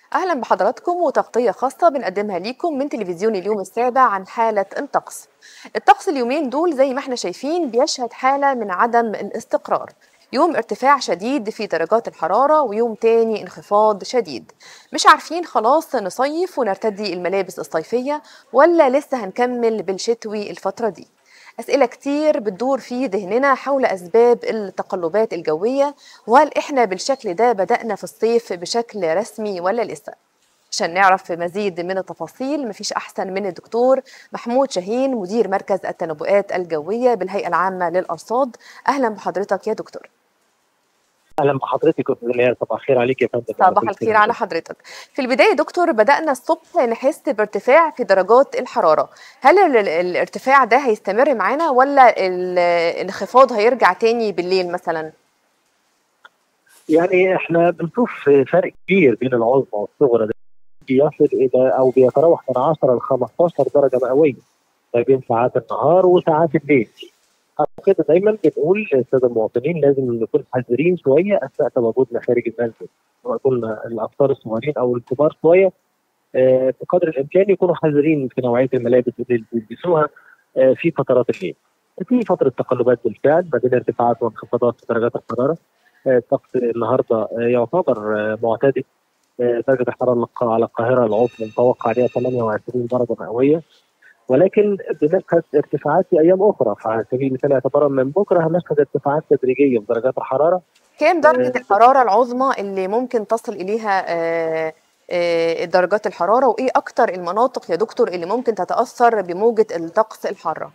أهلا بحضراتكم وتغطية خاصة بنقدمها ليكم من تلفزيون اليوم السابع عن حالة الطقس الطقس اليومين دول زي ما احنا شايفين بيشهد حالة من عدم الاستقرار يوم ارتفاع شديد في درجات الحرارة ويوم تاني انخفاض شديد مش عارفين خلاص نصيف ونرتدي الملابس الصيفية ولا لسه هنكمل بالشتوي الفترة دي أسئلة كتير بتدور في ذهننا حول أسباب التقلبات الجوية وهل إحنا بالشكل ده بدأنا في الصيف بشكل رسمي ولا لسه؟ عشان نعرف مزيد من التفاصيل مفيش أحسن من الدكتور محمود شاهين مدير مركز التنبؤات الجوية بالهيئة العامة للأرصاد أهلا بحضرتك يا دكتور اهلا بحضرتك استاذ ليال صباح الخير عليك يا فندم صباح الخير على حضرتك في البدايه دكتور بدانا الصبح نحس بارتفاع في درجات الحراره هل ال- ال- الارتفاع ده هيستمر معانا ولا ال- الانخفاض هيرجع تاني بالليل مثلا يعني احنا بنشوف فرق كبير بين العظمى والصغرى ده بيصل الى او بيتراوح من 10 ل 15 درجه مئويه ما بين ساعات النهار وساعات الليل عشان كده دايما بنقول للساده المواطنين لازم نكون حذرين شويه اثناء تواجدنا خارج المنزل سواء كنا الاطفال الصغيرين او الكبار شويه آه، بقدر الامكان يكونوا حذرين في نوعيه الملابس اللي بيلبسوها آه، في فترات الليل. في فتره تقلبات بالفعل ما بين ارتفاعات وانخفاضات في درجات الحراره. آه، الطقس النهارده آه، يعتبر آه، معتدل آه، درجه الحراره الق- على القاهره العظمى متوقع عليها 28 درجه مئويه ولكن بنشهد ارتفاعات في ايام اخرى فعلى سبيل المثال اعتبارا من بكره هنشهد ارتفاعات تدريجيه في درجات الحراره كام درجه آه، الحراره العظمى اللي ممكن تصل اليها آه، آه، درجات الحراره وايه اكتر المناطق يا دكتور اللي ممكن تتاثر بموجه الطقس الحاره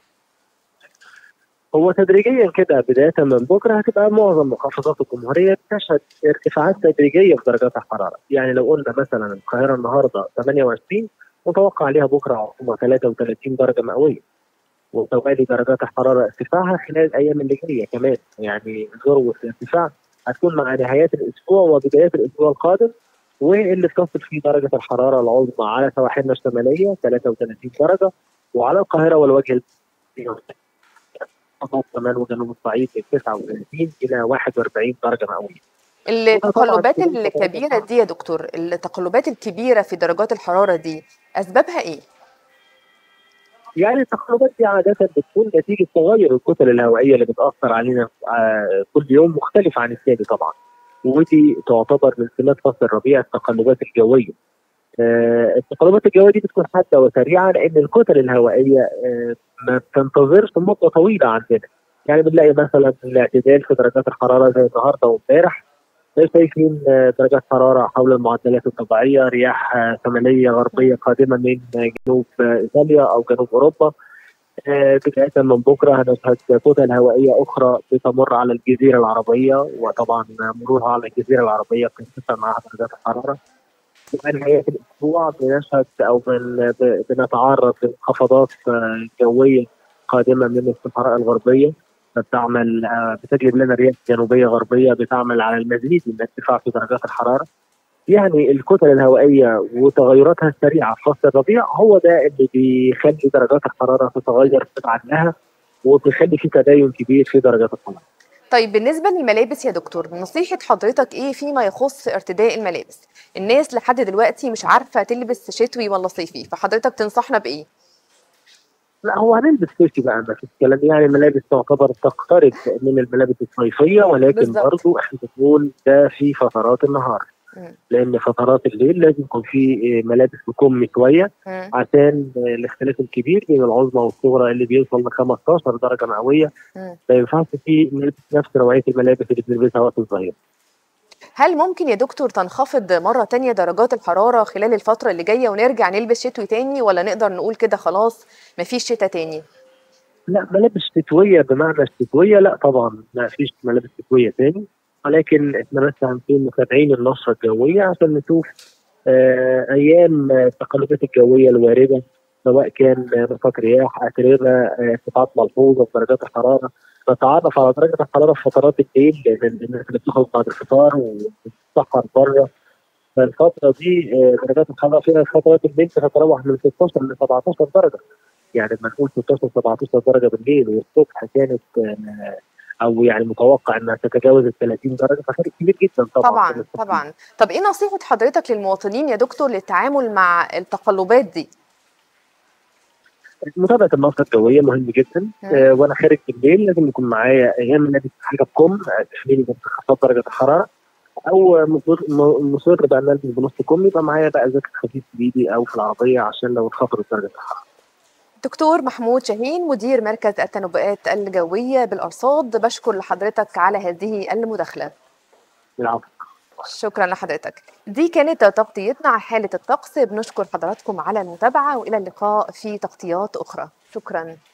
هو تدريجيا كده بدايه من بكره هتبقى معظم محافظات الجمهوريه بتشهد ارتفاعات تدريجيه في درجات الحراره، يعني لو قلنا مثلا القاهره النهارده 28 متوقع عليها بكره عقوبه 33 درجه مئويه. وتوالي درجات الحراره ارتفاعها خلال الايام اللي جايه كمان، يعني ذروه الارتفاع هتكون مع نهايات الاسبوع وبدايات الاسبوع القادم واللي بتصل فيه درجه الحراره العظمى على سواحلنا الشماليه 33 درجه وعلى القاهره والوجه البحري محافظات كمان وجنوب الصعيد من 39 الى 41 درجه مئويه. التقلبات طبعاً في الكبيره دي يا دكتور التقلبات الكبيره في درجات الحراره دي اسبابها ايه يعني التقلبات دي عاده بتكون نتيجه تغير الكتل الهوائيه اللي بتاثر علينا آه، كل يوم مختلف عن الثاني طبعا. ودي تعتبر من سمات فصل الربيع التقلبات الجويه. آه، التقلبات الجويه دي بتكون حاده وسريعه لان الكتل الهوائيه آه، ما بتنتظرش مده طويله عندنا. يعني بنلاقي مثلا الاعتدال في درجات الحراره زي النهارده وامبارح شايفين آه، درجات حراره حول المعدلات الطبيعيه رياح آه، شماليه غربيه قادمه من آه، جنوب آه، ايطاليا او جنوب اوروبا آه، بدايه من بكره هنشهد كتل هوائيه اخرى بتمر على الجزيره العربيه وطبعا مرورها على الجزيره العربيه بترتفع معها درجات الحراره وفي نهايه الاسبوع بنشهد او بن- ب- بنتعرض لانخفاضات آه، جويه قادمه من الصحراء الغربيه بتعمل آه، بتجلب لنا رياح جنوبيه غربيه بتعمل على المزيد من الارتفاع في درجات الحراره يعني الكتل الهوائيه وتغيراتها السريعه في فصل الربيع هو ده اللي بيخلي درجات الحراره تتغير تبعا لها وبيخلي في تدين كبير في درجات الحراره. طيب بالنسبة للملابس يا دكتور نصيحة حضرتك ايه فيما يخص ارتداء الملابس الناس لحد دلوقتي مش عارفة تلبس شتوي ولا صيفي فحضرتك تنصحنا بايه لا هو هنلبس صيفي بقى ما فيش كلام يعني الملابس تعتبر تقترب من الملابس الصيفيه ولكن بالظبط. برضو احنا بنقول ده في فترات النهار مم. لان فترات الليل لازم يكون في آه، ملابس بكم شويه مم. عشان آه، الاختلاف الكبير بين العظمى والصغرى اللي بيوصل ل 15 درجه مئويه مم. ما ينفعش في نلبس نفس نوعيه الملابس اللي بنلبسها وقت الظهيره. هل ممكن يا دكتور تنخفض مرة تانية درجات الحرارة خلال الفترة اللي جاية ونرجع نلبس شتوي تاني ولا نقدر نقول كده خلاص مفيش شتا تاني لا ملابس شتويه بمعنى الشتويه لا طبعا ما فيش ملابس شتويه تاني ولكن احنا بس هنكون متابعين النشره الجويه عشان نشوف آه ايام آه، التقلبات الجويه الوارده سواء كان آه، نشاط رياح اتربه آه، ارتفاعات ملحوظه في درجات الحراره نتعرف على درجه الحراره في فترات الليل لان الناس اللي بتخرج بعد الفطار وبتسحر بره فالفتره دي آه، درجات الحراره فيها فترات الليل بتتراوح من 16 ل 17 درجه يعني لما نقول 16 17 درجه بالليل والصبح كانت آه، او يعني متوقع انها تتجاوز ال 30 درجه ففرق كبير جدا طبعا طبعا طبعا طب ايه نصيحه حضرتك للمواطنين يا دكتور للتعامل مع التقلبات دي متابعه المنطقه الجويه مهم جدا آه وانا خارج بالليل لازم يكون معايا يا اما لابس حاجه بكم تحميني من انخفاض درجه الحراره او مصر بقى ان البس بنص كم يبقى معايا بقى جاكيت خفيف في ايدي او في العربيه عشان لو انخفضت درجه الحراره. دكتور محمود شاهين مدير مركز التنبؤات الجويه بالارصاد بشكر لحضرتك على هذه المداخله. العفو. شكرا لحضرتك دي كانت تغطيتنا على حالة الطقس بنشكر حضراتكم على المتابعة وإلى اللقاء في تغطيات أخرى شكرا